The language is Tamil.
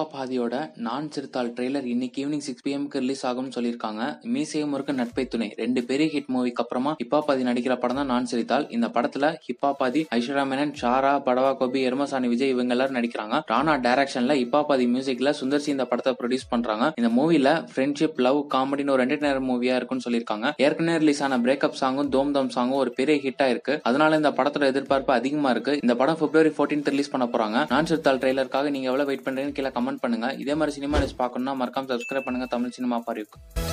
பாதியோட நான் சிறுத்தாள் ட்ரெய்லர் இன்னைக்கு ஈவினிங் சிக்ஸ் பிஎம்க்கு ரிலீஸ் ஆகும்னு சொல்லியிருக்காங்க மீசையும் முறுக்கு நட்பை துணை ரெண்டு பெரிய ஹிட் மூவிக்கு அப்புறமா ஹிப்பா பாதி நடிக்கிற படம் தான் நான் சிரித்தாள் இந்த படத்துல ஹிப்பா பாதி ஐஸ்வர்யா மேனன் ஷாரா படவா கோபி எருமசாணி விஜய் இவங்க எல்லாரும் நடிக்கிறாங்க ராணா டைரக்ஷன்ல ஹிப்பா பாதி மியூசிக்ல சுந்தர் சி இந்த படத்தை ப்ரொடியூஸ் பண்றாங்க இந்த மூவில ஃப்ரெண்ட்ஷிப் லவ் காமெடின்னு ஒரு என்டர்டைனர் மூவியா இருக்கும்னு சொல்லியிருக்காங்க ஏற்கனவே ரிலீஸ் ஆன பிரேக்கப் சாங்கும் தோம் தம் சாங்கும் ஒரு பெரிய ஹிட்டா இருக்கு அதனால இந்த படத்தோட எதிர்பார்ப்பு அதிகமா இருக்கு இந்த படம் பிப்ரவரி 14th ரிலீஸ் பண்ண போறாங்க நான் சிறுத்தாள் ட்ரெய்லருக்காக நீங்க எவ்வளவு வெயிட் பண்றீங்கன்னு கீழே கமெண்ட் பண்ணுங்க இதே மாதிரி சினிமா நியூஸ் பார்க்கணும்னா மறக்காம சப்ஸ்கிரைப் பண்ணுங்க தமிழ் சினிமா ஃபார் யூ